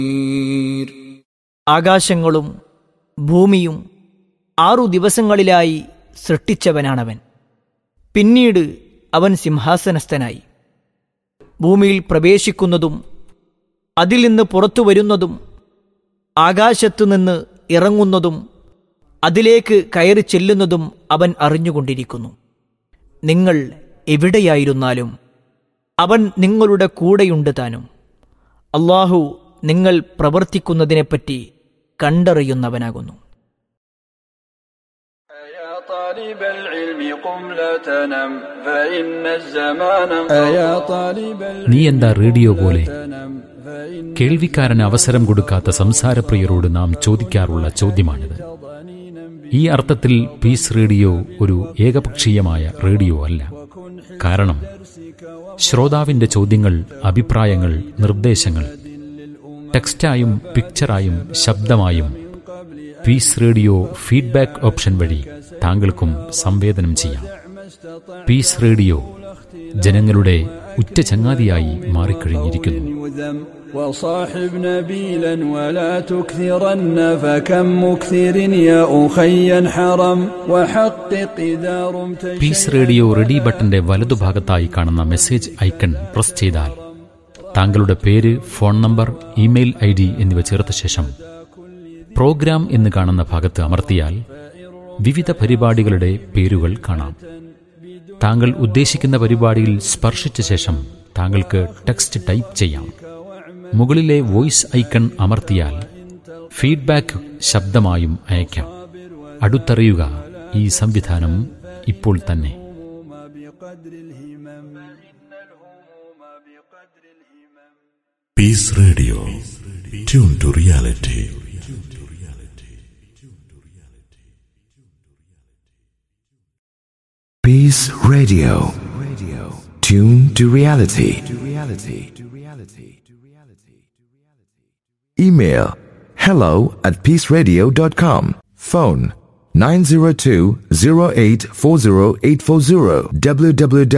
ആകാശങ്ങളും ഭൂമിയും ആറു ദിവസങ്ങളിലായി സൃഷ്ടിച്ചവനാണവൻ പിന്നീട് അവൻ സിംഹാസനസ്ഥനായി ഭൂമിയിൽ പ്രവേശിക്കുന്നതും അതിൽ നിന്ന് പുറത്തു വരുന്നതും ആകാശത്തു നിന്ന് ഇറങ്ങുന്നതും അതിലേക്ക് കയറി ചെല്ലുന്നതും അവൻ അറിഞ്ഞുകൊണ്ടിരിക്കുന്നു നിങ്ങൾ എവിടെയായിരുന്നാലും അവൻ നിങ്ങളുടെ കൂടെയുണ്ട് താനും അള്ളാഹു നിങ്ങൾ പ്രവർത്തിക്കുന്നതിനെപ്പറ്റി കണ്ടറിയുന്നവനാകുന്നു يا طالب العلم قم لا تنم فإن الزمان يا طالب നീ എന്താ റേഡിയോ പോലെ العلم فإن കേൾവിക്കാരന് അവസരം കൊടുക്കാത്ത സംസാരപ്രിയരോട് നാം ചോദിക്കാറുള്ള ചോദ്യമാണിത് ഈ അർത്ഥത്തിൽ പീസ് റേഡിയോ ഒരു ഏകപക്ഷീയമായ റേഡിയോ അല്ല കാരണം ശ്രോതാവിന്റെ ചോദ്യങ്ങൾ അഭിപ്രായങ്ങൾ നിർദ്ദേശങ്ങൾ ടെക്സ്റ്റായും പിക്ചറായും ശബ്ദമായും പീസ് റേഡിയോ ഫീഡ്ബാക്ക് ഓപ്ഷൻ വഴി താങ്കൾക്കും സംവേദനം ചെയ്യാം പീസ് റേഡിയോ ജനങ്ങളുടെ ഉറ്റ ചങ്ങാതിയായി മാറിക്കഴിഞ്ഞിരിക്കുന്നു يذم وصاحب نبيلا ولا تكثرن فكم مكثر يا أخي حرم وحقق إذا رمت പീസ് റേഡിയോ റെഡി ബട്ടന്റെ വലതുഭാഗത്തായി കാണുന്ന മെസ്സേജ് ഐക്കൺ പ്രസ് ചെയ്താൽ താങ്കളുടെ പേര് phone number email I D എന്നിവ ചേർത്ത ശേഷം പ്രോഗ്രാം എന്ന് കാണുന്ന ഭാഗത്ത് അമർത്തിയാൽ വിവിധ പരിപാടികളുടെ പേരുകൾ കാണാം താങ്കൾ ഉദ്ദേശിക്കുന്ന പരിപാടിയിൽ സ്പർശിച്ച ശേഷം താങ്കൾക്ക് ടെക്സ്റ്റ് ടൈപ്പ് ചെയ്യാം മുകളിലെ വോയിസ് ഐക്കൺ അമർത്തിയാൽ ഫീഡ്ബാക്ക് ശബ്ദമായും അയക്കാം അടുത്തറിയുക ഈ സംവിധാനം ഇപ്പോൾ തന്നെ بقدر الهمم فإن الهموم بقدر الهمم Peace Radio. Tune to reality. Peace Radio. Radio. Tune to reality. To reality. To reality. To reality. Email hello at peaceradio.com. Phone 902-0840840 www.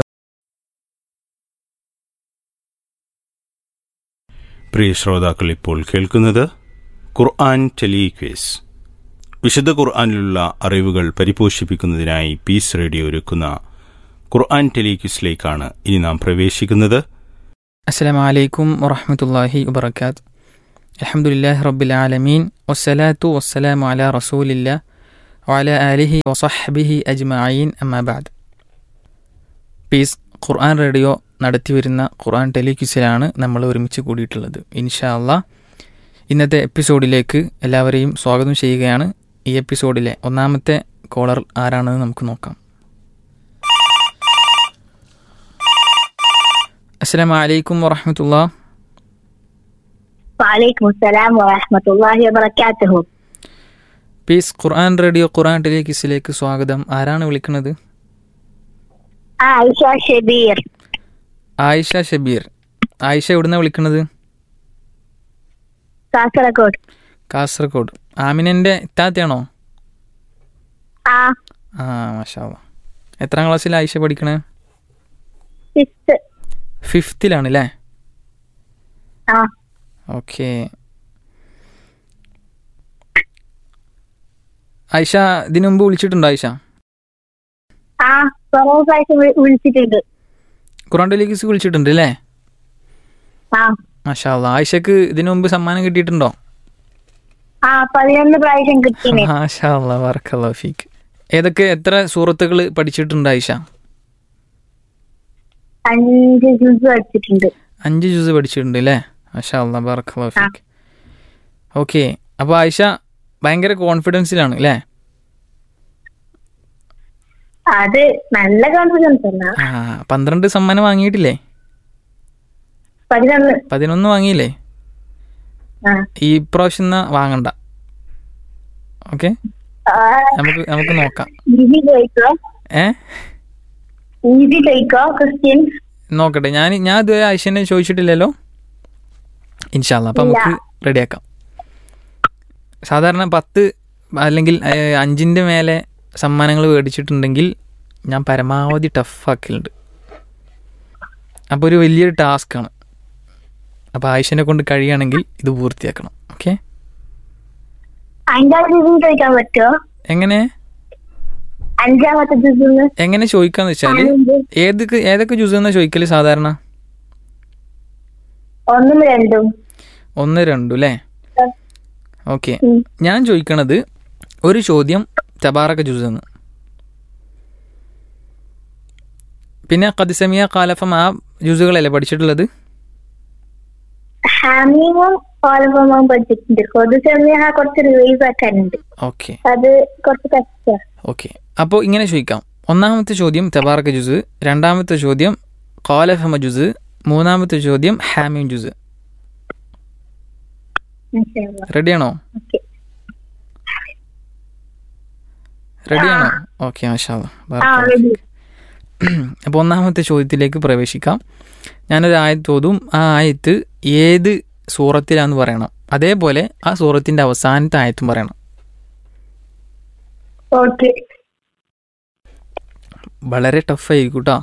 പ്രിയ ശ്രോതാക്കൾ ഇപ്പോൾ കേൾക്കുന്നത് ഖുർആൻ ടെലിക്വേസ് വിശുദ്ധ ഖുർആനിലുള്ള അറിവുകൾ പരിപോഷിപ്പിക്കുന്നതിനായി പീസ് റേഡിയോ ഒരുക്കുന്ന ഖുർആൻ ടെലിക്വിസിലേക്കാണ് ഇനി നാം പ്രവേശിക്കുന്നത് السلام عليكم ورحمة الله وبركاته الحمد لله رب العالمين والصلاة والسلام على رسول الله وعلى آله وصحبه أجمعين أما بعد പീസ് ഖുർആൻ റേഡിയോ നടത്തിവരുന്ന ഖുർആൻ ടെലിക്വിസിലാണ് നമ്മൾ ഒരുമിച്ച് കൂടിയിട്ടുള്ളത് ഇൻഷാ അള്ളാ ഇന്നത്തെ എപ്പിസോഡിലേക്ക് എല്ലാവരെയും സ്വാഗതം ചെയ്യുകയാണ് ഈ എപ്പിസോഡിലെ ഒന്നാമത്തെ കോളർ ആരാണെന്ന് നമുക്ക് നോക്കാം അസ്സാം വലൈക്കും വറഹമത്തുള്ള وعليكم السلام ورحمة الله وبركاته പീസ് ഖുർആൻ റേഡിയോ ഖുർആൻ ടെലിക്വിസിലേക്ക് സ്വാഗതം ആരാണ് വിളിക്കുന്നത് عائشة شبير ആയിഷ ഷബീർ ആയിഷ എവിടുന്നാണ് വിളിക്കുന്നത് കാസർഗോഡ് കാസർഗോഡ് ആമിനൻ്റെ ഇത്താത്തയാണോ ആ ആ മാഷാ എത്രാം ക്ലാസ്സിൽ ആയിഷ പഠിക്കണേ സിക്സ് ഫിഫ്ത്തിലാണ് അല്ലേ ആ ഓക്കെ ആയിഷ ഇതിനു മുമ്പ് വിളിച്ചിട്ടുണ്ടോ ആയിഷ ആ കുറേ പ്രാവശ്യം വി- വിളിച്ചിട്ടുണ്ട് ഖുറാൻ ടെലിക്വിസ് വിളിച്ചിട്ടുണ്ട് അല്ലേ ആ മാഷാ അല്ലാ. ആയിഷക്ക് ഇതിനു മുമ്പ് സമ്മാനം കിട്ടിയിട്ടുണ്ടോ ആ പതിനൊന്ന് പ്രാവശ്യം കിട്ടീനെ മാഷാ അല്ലാ, ബറക്കല്ലാ ഫീക്ക് ഏതൊക്കെ എത്ര സൂറത്തുകൾ പഠിച്ചിട്ടുണ്ട് ആയിഷ അഞ്ച് ജ്യൂസ് അടിച്ചിട്ടുണ്ട് അഞ്ച് ജ്യൂസ് പഠിച്ചിട്ടുണ്ട് അല്ലേ മാഷാ അല്ലാ, ബറക്കല്ലാ ഫീക്ക് ഓക്കെ അപ്പോൾ ആയിഷ ഭയങ്കര കോൺഫിഡൻസിലാണ് അല്ലേ അത് നല്ല കോൺഫിഡൻസ് അല്ല ആ പന്ത്രണ്ട് സമ്മാനം വാങ്ങിയിട്ടില്ലേ പതിനൊന്ന് പതിനൊന്ന് വാങ്ങിയില്ലേ ആ ഈ പ്രാവശ്യം എന്നാ വാങ്ങണ്ട ഓക്കെ ആ, നമുക്ക് നമുക്ക് നോക്കാം ഈസി ചോദിക്കോ ഏ ഈസി ചോദിക്കോ ക്രിസ്ത്യൻ നോക്കട്ടെ ഞാൻ ഞാൻ ഇതുവരെ ആയിഷനെ ചോദിച്ചിട്ടില്ലല്ലോ ഇൻഷാല്ല അപ്പം നമുക്ക് റെഡിയാക്കാം സാധാരണ പത്ത് അല്ലെങ്കിൽ ഏഹ്, അഞ്ചിൻ്റെ മേലെ സമ്മാനങ്ങൾ മേടിച്ചിട്ടുണ്ടെങ്കിൽ ഞാൻ പരമാവധി ടഫാക്കലുണ്ട് അപ്പോൾ ഒരു വലിയൊരു ടാസ്ക്കാണ് അപ്പോൾ ആയിഷനെ കൊണ്ട് കഴിയുകയാണെങ്കിൽ ഇത് പൂർത്തിയാക്കണം ഓക്കെ അഞ്ചാമത്തെ ദിവസം ചോദിക്കാൻ പറ്റുമോ എങ്ങനെ അഞ്ചാമത്തെ ദിവസം എങ്ങനെ ചോദിക്കാന്ന് വെച്ചാൽ ഏതൊക്കെ ഏതൊക്കെ ജ്യൂസ് എന്നാ ചോദിക്കല് സാധാരണ ഒന്നും രണ്ടും ഒന്ന് രണ്ടു അല്ലേ ഓക്കെ ഉം. ഞാൻ ചോദിക്കണത് ഒരു ചോദ്യം തബാറക ജ്യൂസ് എന്ന് പിന്നെ കദിസമിയ കാലഫം ആ ജ്യൂസുകളല്ലേ പഠിച്ചിട്ടുള്ളത് ഹാമിയും കോലഫോമും പഠിച്ചിട്ടുണ്ട് കൊതു സമയം കുറച്ച് റിലീസ് ആക്കാനുണ്ട് ഓക്കെ അത് കുറച്ച് കഷ്ട ഓക്കെ അപ്പോൾ ഇങ്ങനെ ചോദിക്കാം ഒന്നാമത്തെ ചോദ്യം തബാറക ജ്യൂസ് രണ്ടാമത്തെ ചോദ്യം കാലഫമ ജ്യൂസ് മൂന്നാമത്തെ ചോദ്യം ഹാമിയും ജ്യൂസ് റെഡിയാണോ ഓക്കെ റെഡിയാണോ ഓക്കെ മാഷാ ആ ready. അപ്പോൾ ഒന്നാമത്തെ ചോദ്യത്തിലേക്ക് പ്രവേശിക്കാം ഞാനൊരു ആയത്ത് തോതും ആ ആയത്ത് ഏത് സൂറത്തിലാന്ന് പറയണം അതേപോലെ ആ സൂറത്തിന്റെ അവസാനത്തെ ആയത്തും പറയണം ഓക്കെ വളരെ ടഫായിരിക്കും കേട്ടോ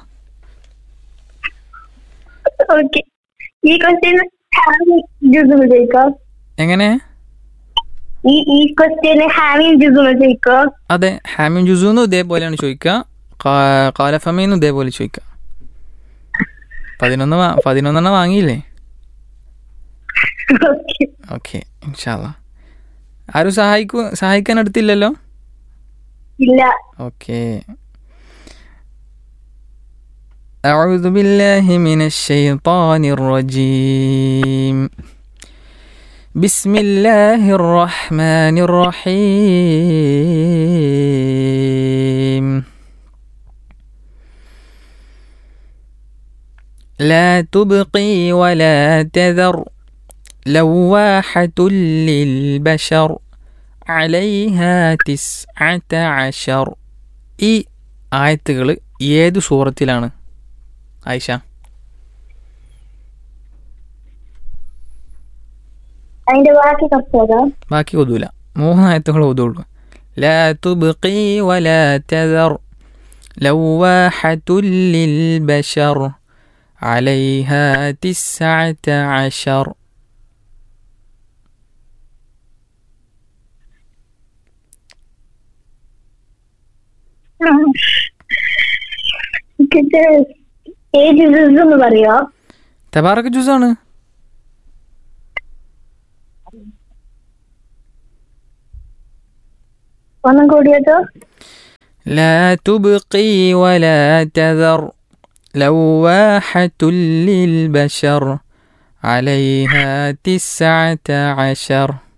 ഓക്കെ ഈ ക്വസ്റ്റ്യൻ ഹാമിയും ജ്യൂസും ചോദിക്കാം എങ്ങനെ ഈ ഈ ക്വസ്റ്റ്യന് ഹാമിയും ജ്യൂസും ചോദിക്കോ അതെ ഹാമിൻ ജുസൂന്നും ഇതേപോലെയാണ് ചോദിക്കുക കാ- കാലഫമീന്നും ഇതേപോലെ ചോദിക്കുക പതിനൊന്ന് വാ- പതിനൊന്നെണ്ണം വാങ്ങിയില്ലേ ഓക്കെ ഓക്കെ ഇൻഷാല്ല ആരും സഹായിക്കൂ സഹായിക്കാൻ അടുത്തില്ലല്ലോ ഇല്ല اوكي أعوذ بالله من الشيطان الرجيم بسم الله الرحمن الرحيم لا تبقي ولا تذر لواحة للبشر عليها تسعة عشر ഈ ആയത്തുകൾ ഏത് സൂറത്തിലാണ് ആയിഷ അതിന്റെ ബാക്കി കഷ്ടതാ ബാക്കി ഒതുല മൂന്ന് ആയത്തുകൾ ഒതുള്ളൂ لا تبقي ولا تذر لواحة للبشر عليها تسعة عشر ഇത് ഏത് ജ്യൂസ് എന്ന് പറയോ തബാറക്ക് ജ്യൂസാണ് ഒന്നും കൂടിയതോ لا تبقي ولا تذر لواحة للبشر عليها تسعة عشر